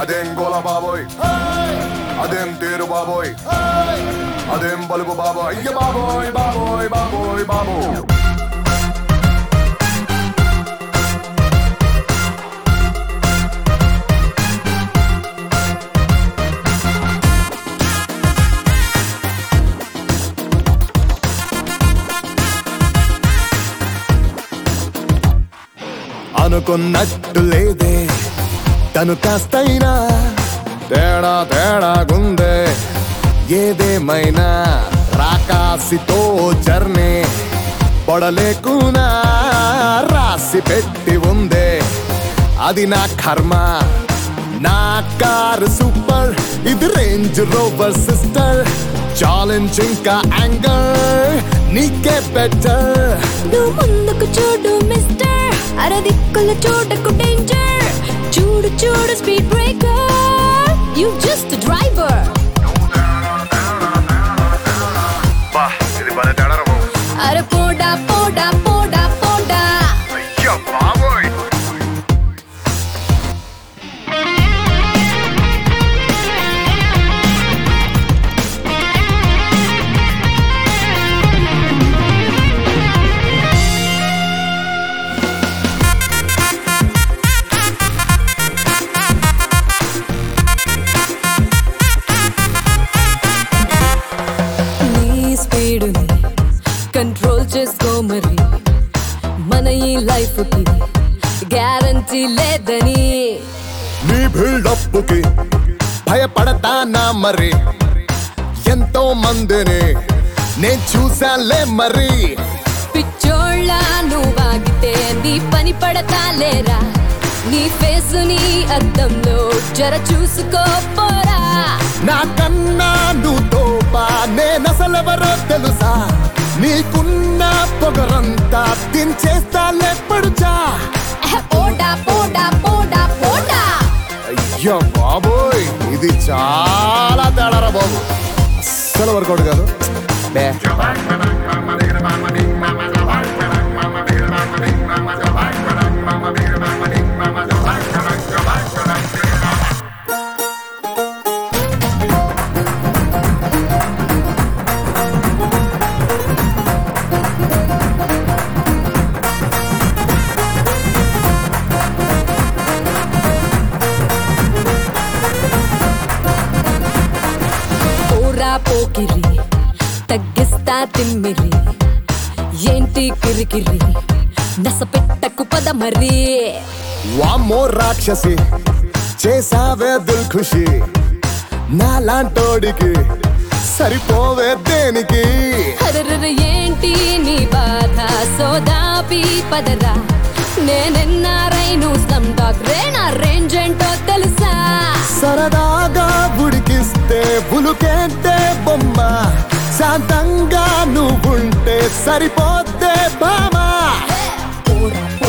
అదేం గోల బాబోయ్ అదేం తేరు బాబోయ్ అదేం బలుపు బాబోయ్ అయ్య బాబోయ్ బాబోయ్ బాబోయ్ బాబో అనుకున్నట్టు లేదే తను కాస్తైనా తేడా తేడాగుందే ఏదేమైనా రాకాసితో జర్నీ పొడలేకునా రాసి పెట్టి ఉందే అది నా కర్మ నా కారు సూపర్ ఇది రేంజ్ రోవర్ సిస్టర్ ఛాలెంజ్ ఇంకా యాంగర్ నీకే బెటర్ నువ్వు ముందుకు చూడు మిస్టర్ అరదిక్కుల చూడకు డేంజర్ చూడు చూడు speed breaker you just driver బా ఇది భలే తేడా రా బాబు అరే పోడా పోడా పోడా పోడా అయ్య బాబోయ్ నీ స్పీడుని కంట్రోల్ చేసుకో మరి మన ఈ లైఫ్ కి గ్యారంటీ లేదని నీ బిల్డప్ కి భయపడతానా మరి ఎంతో మందిని నేను చూసాలే మరి పిచ్చోళ్ళ నువ్వాగితే నీ పని పడతాలేరా నీ ఫేస్ నీ అద్దంలో జర చూసుకోపోరా నాకన్నా నువ్వు తోపా నేనసలెవరో తెలుసా నీకున్న పొగరంతా దించేస్తాలే పడుచా ఎహ, పోడా పోడా పోడా పోడా అయ్యో బాబోయ్ ఇది చాలా తేడారా బాబు అస్సలు వర్కౌట్ కాదు బే పోరా పోకిరి తగ్గిస్తా తిమ్మిరి ఏంటి కిరికిరి నస పెట్టకు పద మరి వామ్మో రాక్షసి చేసావే దిల్ ఖుషి నాలాంటోడికి సరిపోవే దేనికి హరర ఏంటి నీ బాధ సోదాపి పదరా నేనెన్నారై నువ్వు స్లమ్ డాగ్ రే నా రేంజ్ ఏంటో తెలుసా సరదాగా ఉడికిస్తే బులుకేంటే బొమ్మ శాంతంగా నువ్వుంటే సరిపోతే బామా పోరా